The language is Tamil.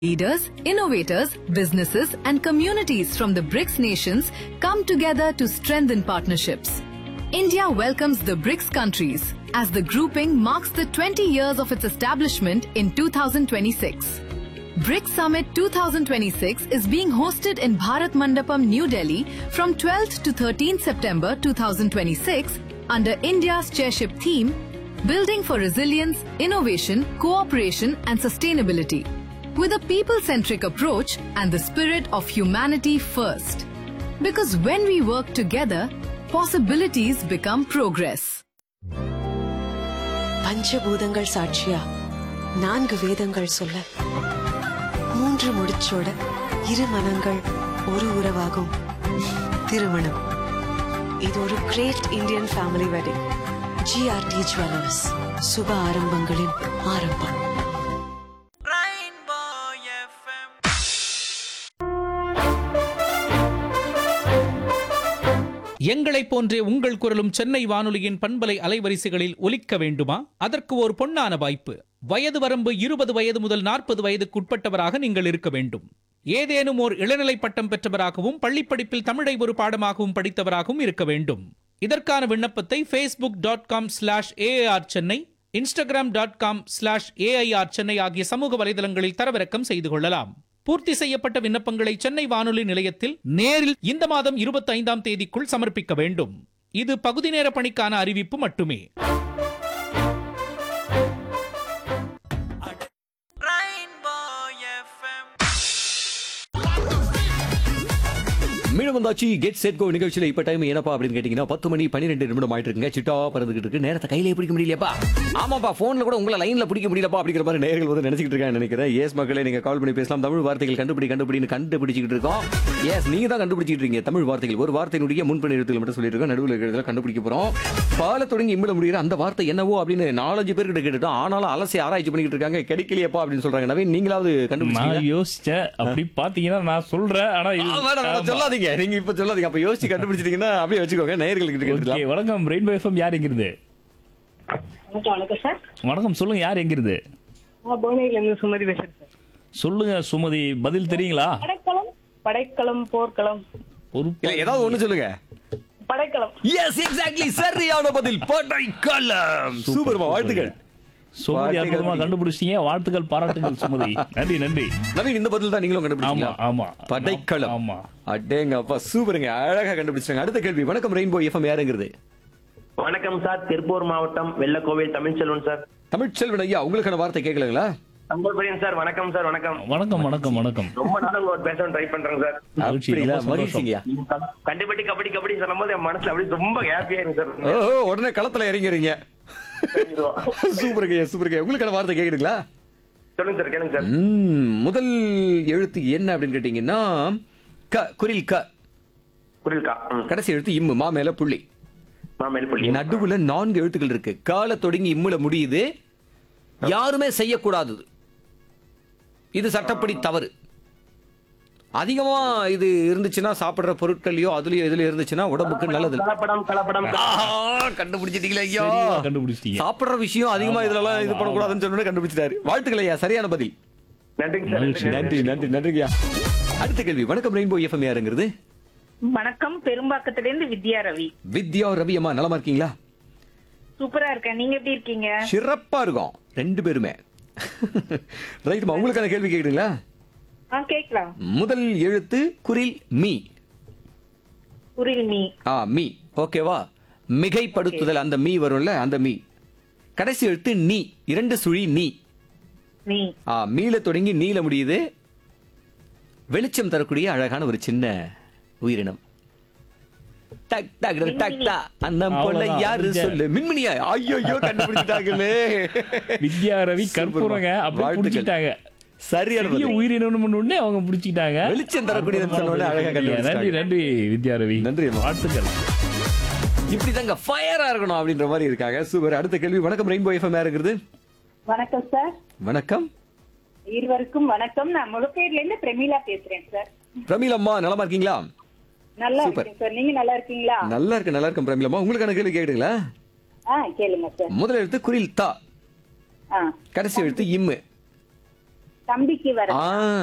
Leaders, innovators, businesses, and communities from the BRICS nations come together to strengthen partnerships. India welcomes the BRICS countries as the grouping marks the 20 years of its establishment in 2026. BRICS Summit 2026 is being hosted in Bharat Mandapam, New Delhi from 12th to 13th September 2026 under India's chairship theme Building for Resilience, Innovation, Cooperation and Sustainability with a people-centric approach and the spirit of humanity first. Because when we work together, possibilities become progress. பஞ்சபூதங்கள் சாட்சியா நான்கு வேதங்கள் சொல்ல மூன்று முடிச்சோட இரு மனங்கள் ஒரு உறவாகும் திருமணம் இது ஒரு great Indian family wedding GRT jewellers சுப ஆரம்பங்களின் ஆரம்பம் Rainbow FM. எங்களைப் போன்றே உங்கள் குரலும் சென்னை வானொலியின் பண்பலை அலைவரிசைகளில் ஒலிக்க வேண்டுமா அதற்கு ஒரு பொன்னான வாய்ப்பு வயது வரம்பு இருபது வயது முதல் நாற்பது வயதுக்குட்பட்டவராக நீங்கள் இருக்க வேண்டும் ஏதேனும் ஓர் இளநிலை பட்டம் பெற்றவராகவும் பள்ளிப்படிப்பில் தமிழை ஒரு பாடமாகவும் படித்தவராகவும் இருக்க வேண்டும் இதற்கான விண்ணப்பத்தை Facebook dot com slash AIR Chennai Instagram dot com slash AIR Chennai ஆகிய சமூக வலைதளங்களில் தரவிறக்கம் செய்து கொள்ளலாம் பூர்த்தி செய்யப்பட்ட விண்ணப்பங்களை சென்னை வானொலி நிலையத்தில் நேரில் இந்த மாதம் இருபத்தி ஐந்தாம் தேதிக்குள் சமர்ப்பிக்க வேண்டும் இது பகுதி நேர பணிக்கான அறிவிப்பு மட்டுமே Rainbow FM. மீண்டும் வந்தாச்சு கெட் செட் கோ நிகழ்ச்சியில் இப்ப டைம் என்னப்பா அப்படின்னு கேட்டீங்கன்னா பத்து மணி பன்னிரெண்டு நிமிடம் ஆயிட்டு இருக்குங்க சிட்டா பறந்துகிட்டு இருக்கு நேரத்தை கையிலே பிடிக்க முடியலையாப்பா ஆமாப்பா போன்ல கூட உங்களை லைன்ல பிடிக்க முடியலப்பா அப்படிங்கிற மாதிரி நேர்கள் வந்து நினைச்சிட்டு இருக்காங்க நினைக்கிறேன் எஸ் மக்களே நீங்க கால் பண்ணி பேசலாம் தமிழ் வார்த்தைகள் கண்டுபிடி கண்டுபிடின்னு கண்டுபிடிச்சிட்டு இருக்கோம் எஸ் நீங்க தான் கண்டுபிடிச்சிட்டு இருக்கீங்க தமிழ் வார்த்தைகள் ஒரு வார்த்தையினுடைய முன்பணி எழுத்துல மட்டும் சொல்லியிருக்கோம் நடுவில் இருக்கிறதுல கண்டுபிடிக்க போறோம் பால தொடங்கி இம்மிட முடிகிற அந்த வார்த்தை என்னவோ அப்படின்னு நாலஞ்சு பேர்கிட்ட கேட்டுட்டோம் ஆனாலும் அலசி ஆராய்ச்சி பண்ணிக்கிட்டு இருக்காங்க கிடைக்கலையப்பா அப்படின்னு சொல்றாங்க நவீன் நீங்களாவது நான் கண்டுபிடிச்சீங்க யோசிச்சேன் அப்படி பாத்தீங்கன்னா நான் சொல்றேன் ஆனா இது- வேணாம், வேணாம், ஆமா. சொல்லாதீங்க நீங்க இப்ப சொல்லாதீங்க அப்ப யோசிச்சு கண்டுபிடிச்சிட்டீங்கன்னா அப்படியே வச்சுக்கோங்க நேயர்களுக்கு ஓகே கேட்டுக்கலாம் வணக்கம் ரெயின்போ எஃப்எம் யார் எங்கிருந்து வணக்கம் வணக்கம் சார் வணக்கம் சொல்லுங்க யார் எங்கிருந்து நான் புவனகிரில இருந்து சுமதி பேசுறேன் சார் சொல்லுங்க சுமதி பதில் தெரியுங்களா படைக்களம் படைக்களம் போர்க்களம் ஒரு இல்ல ஏதாவது ஒண்ணு சொல்லுங்க படைக்களம் எஸ் எக்ஸாக்ட்லி சரியான பதில் படைக்கலம் சூப்பர்மா வாழ்த்துக்கள் சுமதி வாழ்த்துக்கள். அற்புதமா கண்டுபிடிச்சீங்க வாழ்த்துக்கள் பாராட்டுங்கள் சுமதி நன்றி நன்றி நவீன் இந்த பதில் தான் நீங்களும் கண்டுபிடிச்சீங்க ஆமா ஆமா படைக்கலம் ஆமா அடேங்க அப்பா சூப்பருங்க அழகா கண்டுபிடிச்சாங்க அடுத்த கேள்வி வணக்கம் ரெயின்போ எஃப்எம் யாருங்கிறது வணக்கம் சார் திருப்பூர் மாவட்டம் வெள்ளக்கோவில் தமிழ்ச்செல்வன் சார் தமிழ்ச்செல்வன் ஐயா உங்களுக்கான வார்த்தை கேட்கலங்களா தங்கோபுரியன் சார் வணக்கம் சார் வணக்கம் வணக்கம் வணக்கம் வணக்கம் ரொம்ப நாள் உங்களோட பேச ட்ரை பண்றேன் சார் மகிழ்ச்சி, அப்படிங்களா ரொம்ப சந்தோஷம். மகிழ்ச்சிங்கய்யா நீங்க க- கண்டுபிடி கபடி கபடி சொல்லும் போது என் மனசுல அப்படியே ரொம்ப ஹாப்பியா இருக்கு ஓ சார் ஓ, உடனே களத்துல இறங்கிறீங்க சூப்பருங்க உங்களுக்கான உங்களுக்கான வார்த்தை கேக்குதுங்களா சொல்லுங்க சார் கேளுங்க சார் ம், முதல் எழுத்து என்ன அப்படின்னு கேட்டீங்கன்னா க குரில் க புரியலக்கா ம். கடைசி எழுத்து இம்மு மா மேல புள்ளி மாமேல் புள்ளி நடுவுல நான்கு எழுத்துக்கள் இருக்கு கால தொடங்கி இம்முல முடியுது யாருமே செய்யக்கூடாதது இது சட்டப்படி தவறு அதிகமா இது இருந்துச்சுன்னா சாப்பிடுற பொருட்களையோ அதுலயோ இதுலயோ இருந்துச்சுன்னா உடம்புக்கு நல்லது இல்ல. கலப்படம் கலப்படம் ஆஹா, கண்டுபிடிச்சிட்டீங்களா ஐயா சரியா கண்டுபிடிச்சிட்டீங்க சாப்பிடுற விஷயம் அதிகமா இதுல இது பண்ணக்கூடாதுன்னு சொன்னு கண்டுபிடிச்சிட்டாரு வாழ்த்துக்கள் ஐயா சரியான பதில் நன்றிங்க சார் மகிழ்ச்சி. நன்றி நன்றி நன்றிங்கய்யா அடுத்த கேள்வி வணக்கம் ரெயின்போ எஃப்எம் யாருங்கிறது வணக்கம் பெரும்பாக்கத்துல இருந்து வித்யா ரவி வித்யா ரவி அம்மா நலமா இருக்கீங்களா சூப்பரா இருக்கேன் நீங்க எப்படி இருக்கீங்க சிறப்பா இருக்கும் ரெண்டு பேருமே ரைட்மா உங்களுக்கான கேள்வி கேக்குறீங்களா ஆ கேக்கலாம் முதல் எழுத்து குரில் மீ புரியல் மீ ஆ மீ ஓகேவா மிகைப்படுத்துதல் அந்த மீ வரும்ல அந்த மீ கடைசி எழுத்து நீ இரண்டு சுழி நீ மீ ஆ மீல தொடங்கி நீல முடியுது வெளிச்சம் தரக்கூடிய அழகான ஒரு சின்ன உயிரினம் டக் டக் டக் டக் டா அண்ணன் போல அவ்வளவுதான். யாரு வித்யா. சொல்லு மின்மினியா ஐயோ ஐயோ கண்டுபிடிச்சிட்டாங்களே வித்யா ரவி கற்பூரங்க அப்படி வாழ்த்துக்கள். புடிச்சிட்டாங்க சரியான பெரிய பதில். உயிரினம் உடனே அவங்க புடிச்சிட்டாங்க வெளிச்சம் தரக்கூடியதுன்னு சொன்ன உடனே அழகா நன்றி கண்டுபிடிச்சிட்டாங்க. நன்றி வித்யா ரவி நன்றி அம்மா. வாழ்த்துக்கள் இப்படிதாங்க ஃபயரா இருக்கணும் அப்படின்ற மாதிரி இருக்காங்க சூப்பர் அடுத்த கேள்வி வணக்கம் ரெயின்போ எஃப்எம் யாருங்கிறது வணக்கம் சார் வணக்கம் இருவருக்கும் வணக்கம் நான் முகப்பேர்ல இருந்து பிரமிளா பேசுறேன் சார் பிரமிளம்மா நலமா இருக்கீங்களா நல்லா சூப்பர். இருக்கேன் சார் நீங்க நல்லா இருக்கீங்களா நல்லா இருக்கு நல்லா இருக்கும் பிரமிளம்மா உங்களுக்கான கேள்வி கேட்டுங்களா ஆ கேளுங்க சார் முதல் எழுத்து குரில் தா ஆ கடைசி எழுத்து இம்மு தம்பிக்கு வர ஆ